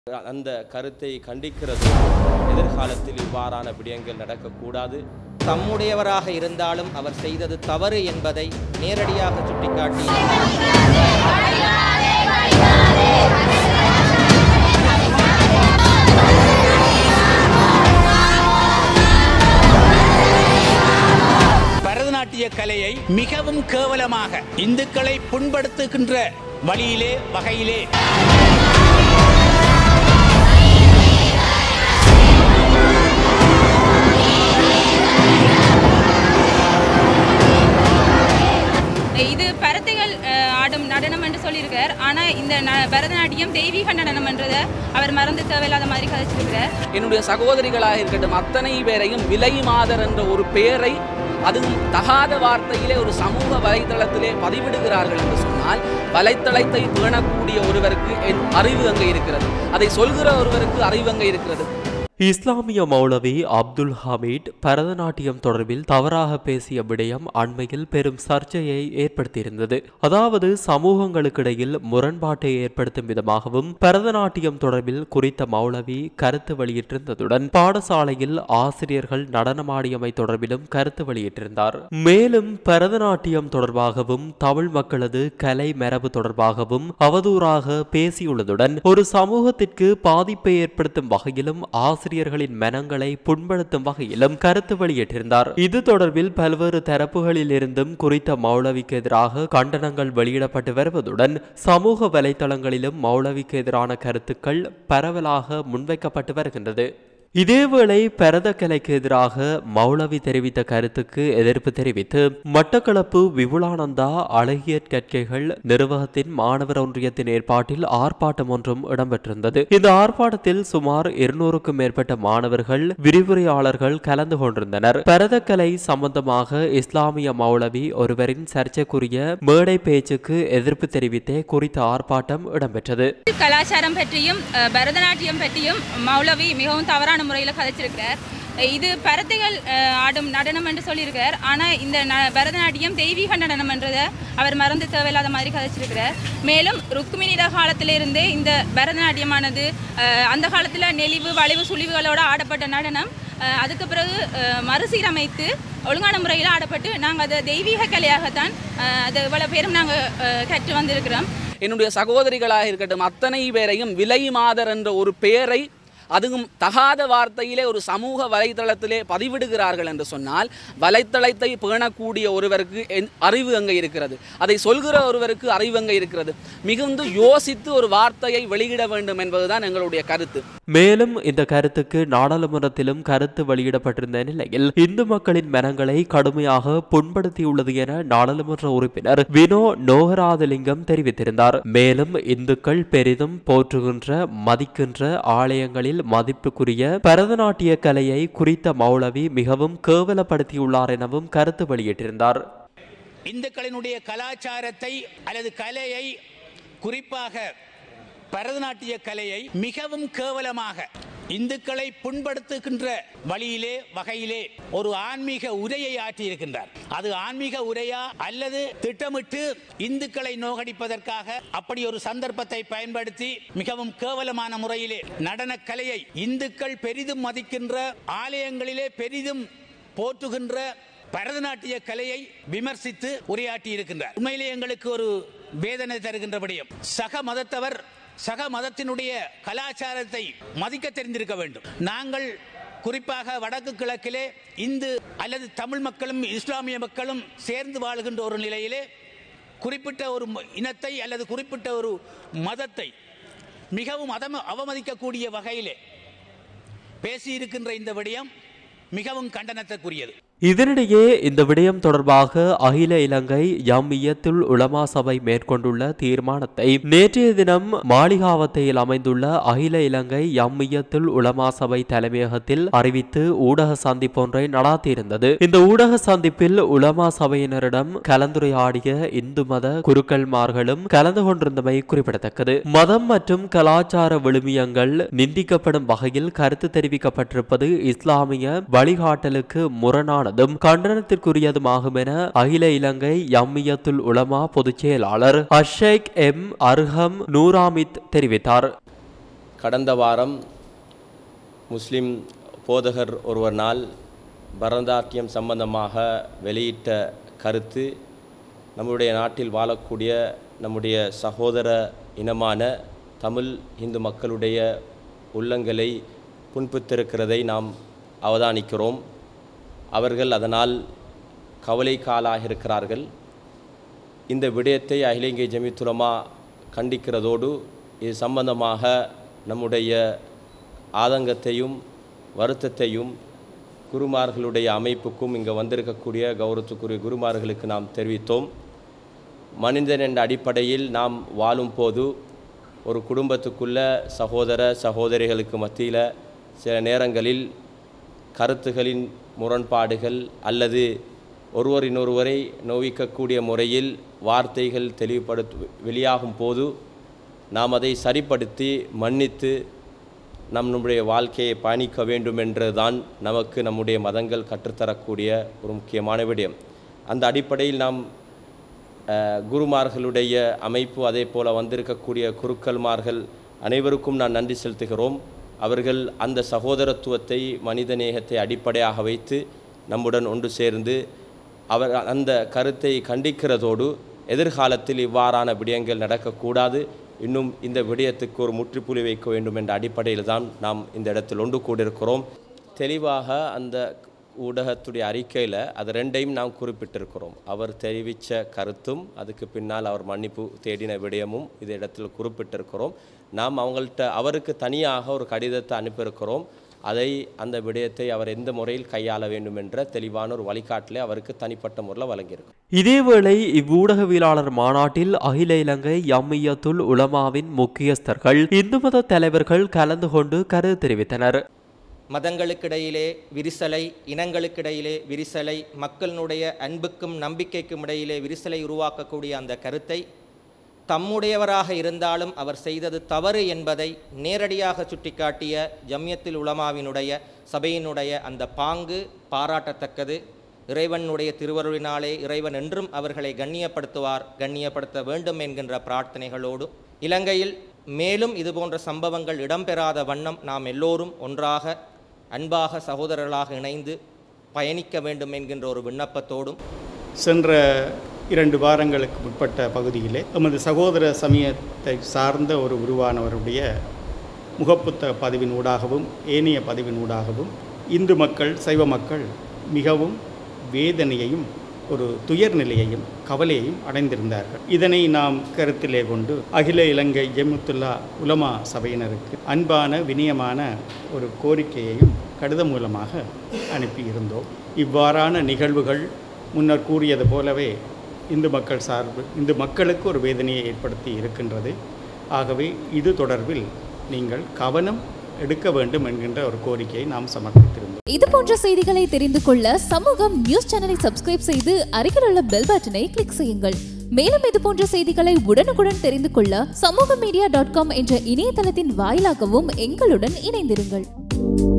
அந்த கருத்தை கண்டிக்கிறது எதிர்காலத்தில் இவ்வாறான விடயங்கள் நடக்கக்கூடாது தம்முடையவராக இருந்தாலும் அவர் செய்தது தவறு என்பதை நேரடியாக சுட்டிக்காட்டி பரதநாட்டிய கலையை மிகவும் கேவலமாக இந்துக்களை புண்படுத்துகின்ற வழியிலே வகையிலே இது பரத்தைகள் அஹ், ஆடும் நடனம் என்று சொல்லியிருக்கார் ஆனால் இந்த ந- பரதநாட்டியம் தெய்வீக நடனம் என்றதை அவர் மறந்து தேவையில்லாத மாதிரி கதைச்சிருக்கிறார் என்னுடைய சகோதரிகளாக இருக்கட்டும் அத்தனை பேரையும் விலை மாதர் என்ற ஒரு பெயரை அதுவும் தகாத வார்த்தையிலே ஒரு சமூக வலைத்தளத்திலே பதிவிடுகிறார்கள் என்று சொன்னால் வலைத்தளத்தை பேணக்கூடிய ஒருவருக்கு என் அறிவு அங்கே இருக்கிறது அதை சொல்கிற ஒருவருக்கு அறிவு அங்கே இருக்கிறது இஸ்லாமிய மௌலவி அப்துல் ஹமீட் பரதநாட்டியம் தொடர்பில் தவறாக பேசிய விடயம் அண்மையில் பெரும் சர்ச்சையை ஏற்படுத்தியிருந்தது அதாவது சமூகங்களுக்கிடையில் முரண்பாட்டை ஏற்படுத்தும் விதமாகவும் பரதநாட்டியம் தொடர்பில் குறித்த மௌலவி கருத்து வெளியிட்டிருந்ததுடன் பாடசாலையில் ஆசிரியர்கள் நடனமாடியமை தொடர்பிலும் கருத்து வெளியிட்டிருந்தார் மேலும் பரதநாட்டியம் தொடர்பாகவும் தமிழ் மக்களது கலை மரபு தொடர்பாகவும் அவதூறாக பேசியுள்ளதுடன் ஒரு சமூகத்திற்கு பாதிப்பை ஏற்படுத்தும் வகையிலும் ஆசிரியர்களின் மனங்களை புண்படுத்தும் வகையிலும் கருத்து வெளியிட்டிருந்தார் இது தொடர்பில் பல்வேறு தரப்புகளில் இருந்தும் குறித்த மௌலவிக்கு எதிராக கண்டனங்கள் வெளியிடப்பட்டு வருவதுடன் சமூக வலைதளங்களிலும் மௌலவிக்கு எதிரான கருத்துக்கள் பரவலாக முன்வைக்கப்பட்டு வருகின்றது இதேவேளை பரதக்கலைக்கு எதிராக மௌலவி தெரிவித்த கருத்துக்கு எதிர்ப்பு தெரிவித்து மட்டக்களப்பு விபுலானந்தா அழகிய கற்கைகள் நிர்வாகத்தின் மாணவர் ஒன்றியத்தின் ஏற்பாட்டில் ஆர்ப்பாட்டம் ஒன்றும் இடம்பெற்றிருந்தது இந்த ஆர்ப்பாட்டத்தில் சுமார் இருநூறுக்கும் மேற்பட்ட மாணவர்கள் விரிவுரையாளர்கள் கலந்து கொண்டிருந்தனர் பரதக்கலை சம்பந்தமாக இஸ்லாமிய மௌலவி ஒருவரின் சர்ச்சைக்குரிய மேடை பேச்சுக்கு எதிர்ப்பு தெரிவித்தே குறித்த ஆர்ப்பாட்டம் இடம்பெற்றது கலாச்சாரம் பற்றியும் அஹ், பரதநாட்டியம் பற்றியும் மௌலவி மிகவும் தவறான முறையில் கதைச்சிருக்கிறார் இது பரத்தைகள் அஹ், ஆடும் நடனம் என்று சொல்லியிருக்கார் ஆனால் இந்த ந பரதநாட்டியம் தெய்வீக நடனம் என்றதை அவர் மறந்து தேவையில்லாத மாதிரி கதைச்சிருக்கிறார் மேலும் ருக்மிணிட காலத்திலிருந்தே இந்த பரதநாட்டியமானது அஹ், அந்த காலத்தில் நெளிவு வளைவு சுழிவுகளோட ஆடப்பட்ட நடனம் அஹ், அதுக்கு பிறகு அஹ், மறுசீரமைத்து ஒழுங்கான முறையில் ஆடப்பட்டு நாங்கள் அதை தெய்வீக கலையாகத்தான் அஹ், அது இவ்வளோ பேரும் நாங்கள் கற்று வந்திருக்கிறோம் என்னுடைய சகோதரிகளாக இருக்கட்டும் அத்தனை பேரையும் விலை மாதர் என்ற ஒரு பெயரை அதுவும் தகாத வார்த்தையிலே ஒரு சமூக வலைத்தளத்திலே பதிவிடுகிறார்கள் என்று சொன்னால் வலைத்தளத்தை பேணக்கூடிய ஒருவருக்கு என் அறிவு அங்கே இருக்கிறது அதை சொல்கிற ஒருவருக்கு அறிவு அங்கே இருக்கிறது மிகுந்து யோசித்து ஒரு வார்த்தையை வெளியிட வேண்டும் என்பதுதான் எங்களுடைய கருத்து மேலும் இந்த கருத்துக்கு நாடாளுமன்றத்திலும் கருத்து வெளியிடப்பட்டிருந்த நிலையில் இந்து மக்களின் மனங்களை கடுமையாக புண்படுத்தியுள்ளது என நாடாளுமன்ற உறுப்பினர் வினோ நோகராதலிங்கம் தெரிவித்திருந்தார் மேலும் இந்துக்கள் பெரிதும் போற்றுகின்ற மதிக்கின்ற ஆலயங்களில் மதிப்புக்குரிய பரதநாட்டிய கலையை குறித்த மௌலவி மிகவும் கேவலப்படுத்தியுள்ளார் எனவும் கருத்து வெளியிட்டிருந்தார் இந்துக்களினுடைய கலாச்சாரத்தை அல்லது கலையை குறிப்பாக பரதநாட்டிய கலையை மிகவும் கேவலமாக இந்துக்களை புண்படுத்துகின்ற வழியிலே வகையிலே ஒரு ஆன்மீக உரையை ஆற்றியிருக்கின்றார் அது ஆன்மீக உரையா அல்லது திட்டமிட்டு இந்துக்களை நோகடிப்பதற்காக அப்படி ஒரு சந்தர்ப்பத்தை பயன்படுத்தி மிகவும் கேவலமான முறையிலே நடனக் கலையை இந்துக்கள் பெரிதும் மதிக்கின்ற ஆலயங்களிலே பெரிதும் போற்றுகின்ற பரதநாட்டிய கலையை விமர்சித்து உரையாற்றி இருக்கின்றார் உண்மையிலே எங்களுக்கு ஒரு வேதனை தருகின்ற விடயம் சக மதத்தவர் சக மதத்தினுடைய கலாச்சாரத்தை மதிக்க தெரிந்திருக்க வேண்டும் நாங்கள் குறிப்பாக வடக்கு கிழக்கிலே இந்து அல்லது தமிழ் மக்களும் இஸ்லாமிய மக்களும் சேர்ந்து வாழுகின்ற ஒரு நிலையிலே குறிப்பிட்ட ஒரு ம- இனத்தை அல்லது குறிப்பிட்ட ஒரு மதத்தை மிகவும் அதம அவமதிக்கக்கூடிய வகையிலே பேசியிருக்கின்ற இந்த விடயம் மிகவும் கண்டனத்திற்குரியது இதனிடையே இந்த விடயம் தொடர்பாக அகில இலங்கை யம்மியத்துல் உலமா சபை மேற்கொண்டுள்ள தீர்மானத்தை நேற்றைய தினம் மாளிகாவத்தையில் அமைந்துள்ள அகில இலங்கை யம்மியத்துல் உலமா சபை தலைமையகத்தில் அறிவித்து ஊடக சந்திப்பொன்றை நடாத்தியிருந்தது இந்த ஊடக சந்திப்பில் உலமா சபையினரிடம் கலந்துரையாடிய இந்து மத குருக்கள்மார்களும் கலந்து கொண்டிருந்தமை குறிப்பிடத்தக்கது மதம் மற்றும் கலாச்சார விழுமியங்கள் நிந்திக்கப்படும் வகையில் கருத்து தெரிவிக்கப்பட்டிருப்பது இஸ்லாமிய வழிகாட்டலுக்கு முரணானதும் கண்டனத்திற்குரியதுமாகும் என அகில இலங்கை யம்மியத்துல் உலமா பொதுச் செயலாளர் அஷேக் எம் அர்ஹம் நூராமித் தெரிவித்தார் கடந்த வாரம் முஸ்லிம் போதகர் ஒருவர் நாள் பரதநாட்டியம் சம்பந்தமாக வெளியிட்ட கருத்து நம்முடைய நாட்டில் வாழக்கூடிய நம்முடைய சகோதர இனமான தமிழ் இந்து மக்களுடைய உள்ளங்களை புண்பித்திருக்கிறதை நாம் அவதானிக்கிறோம் அவர்கள் அதனால் கவலைக்காலாக இருக்கிறார்கள் இந்த விடயத்தை அகில இந்திய ஜமித்துலமா கண்டிக்கிறதோடு இது சம்பந்தமாக நம்முடைய ஆதங்கத்தையும் வருத்தத்தையும் குருமார்களுடைய அமைப்புக்கும் இங்கே வந்திருக்கக்கூடிய கௌரவத்துக்குரிய குருமார்களுக்கு நாம் தெரிவித்தோம் மனிதன் என்ற அடிப்படையில் நாம் வாழும் போது ஒரு குடும்பத்துக்குள்ள சகோதர சகோதரிகளுக்கு மத்தியில் சில நேரங்களில் கருத்துகளின் முரண்பாடுகள் அல்லது ஒருவரினொருவரை நோவிக்கக்கூடிய முறையில் வார்த்தைகள் தெளிவுபடுத்து வெளியாகும் போது நாம் அதை சரிப்படுத்தி மன்னித்து நம்முடைய வாழ்க்கையை பயணிக்க வேண்டும் என்றுதான் நமக்கு நம்முடைய மதங்கள் கற்றுத்தரக்கூடிய ஒரு முக்கியமான விடயம் அந்த அடிப்படையில் நாம் அஹ், குருமார்களுடைய அமைப்பு அதே போல் வந்திருக்கக்கூடிய குருக்கள்மார்கள் அனைவருக்கும் நான் நன்றி செலுத்துகிறோம் அவர்கள் அந்த சகோதரத்துவத்தை மனிதநேயத்தை அடிப்படையாக வைத்து நம்முடன் ஒன்று சேர்ந்து அவர் அந்த கருத்தை கண்டிக்கிறதோடு எதிர்காலத்தில் இவ்வாறான விடயங்கள் நடக்கக்கூடாது இன்னும் இந்த விடயத்துக்கு ஒரு முற்றுப்புள்ளி வைக்க வேண்டும் என்ற அடிப்படையில் தான் நாம் இந்த இடத்தில் ஒன்று கூடியிருக்கிறோம் தெளிவாக அந்த ஊடகத்துடைய அறிக்கையில் அது ரெண்டையும் நாம் குறிப்பிட்டிருக்கிறோம் அவர் தெரிவித்த கருத்தும் அதுக்கு பின்னால் அவர் மன்னிப்பு தேடின விடயமும் இந்த இடத்தில் குறிப்பிட்டிருக்கிறோம் நாம் அவங்கள்ட்ட அவருக்கு தனியாக ஒரு கடிதத்தை அனுப்பியிருக்கிறோம் அதை அந்த விடயத்தை அவர் எந்த முறையில் கையாள வேண்டும் என்ற தெளிவான ஒரு வழிகாட்டிலே அவருக்கு தனிப்பட்ட முறையில் வழங்கியிருக்கிறோம் இதேவேளை இவ்வூடகவியலாளர் மாநாட்டில் அகில இலங்கை யம்மியத்துல் உலமாவின் முக்கியஸ்தர்கள் இந்து மத தலைவர்கள் கலந்து கொண்டு கருத்து தெரிவித்தனர் மதங்களுக்கிடையிலே விரிசலை இனங்களுக்கிடையிலே விரிசலை மக்களினுடைய அன்புக்கும் நம்பிக்கைக்கும் இடையிலே விரிசலை உருவாக்கக்கூடிய அந்த கருத்தை தம்முடையவராக இருந்தாலும் அவர் செய்தது தவறு என்பதை நேரடியாக சுட்டிக்காட்டிய ஜம்யத்தில் உலமாவினுடைய சபையினுடைய அந்த பாங்கு பாராட்டத்தக்கது இறைவனுடைய திருவருளினாலே இறைவன் என்றும் அவர்களை கண்ணியப்படுத்துவார் கண்ணியப்படுத்த வேண்டும் என்கின்ற பிரார்த்தனைகளோடு இலங்கையில் மேலும் இதுபோன்ற சம்பவங்கள் இடம்பெறாத வண்ணம் நாம் எல்லோரும் ஒன்றாக அன்பாக சகோதரர்களாக இணைந்து பயணிக்க வேண்டும் என்கின்ற ஒரு விண்ணப்பத்தோடும் சென்ற இரண்டு வாரங்களுக்கு முற்பட்ட பகுதியிலே எமது சகோதர சமயத்தை சார்ந்த ஒரு உருவானவருடைய முகப்புத்தக பதிவின் ஊடாகவும் ஏனைய பதிவின் ஊடாகவும் இந்து மக்கள் சைவ மக்கள் மிகவும் வேதனையையும் ஒரு துயர் நிலையையும் கவலையையும் அடைந்திருந்தார்கள் இதனை நாம் கருத்திலே கொண்டு அகில இலங்கை ஜெமுத்துல்லா உலமா சபையினருக்கு அன்பான வினயமான ஒரு கோரிக்கையையும் கடிதம் மூலமாக அனுப்பியிருந்தோம் இவ்வாறான நிகழ்வுகள் முன்னர் கூறியது போலவே இந்து மக்கள் சார்பு இந்து மக்களுக்கு ஒரு வேதனையை ஏற்படுத்தி இருக்கின்றது ஆகவே இது தொடர்பில் நீங்கள் கவனம் எடுக்க வேண்டும் என்கின்ற ஒரு கோரிக்கையை நாம் சமர்ப்பித்திருந்தோம் இது போன்ற செய்திகளை தெரிந்து கொள்ள சமூகம் நியூஸ் சேனலை சப்ஸ்கிரைப் செய்து அருகில் உள்ள பெல் பட்டனை கிளிக் செய்யுங்கள் மேலும் இது போன்ற செய்திகளை உடனுக்குடன் தெரிந்து கொள்ள சமூக மீடியா டாட் காம் என்ற இணையதளத்தின் வாயிலாகவும் எங்களுடன் இணைந்திருங்கள்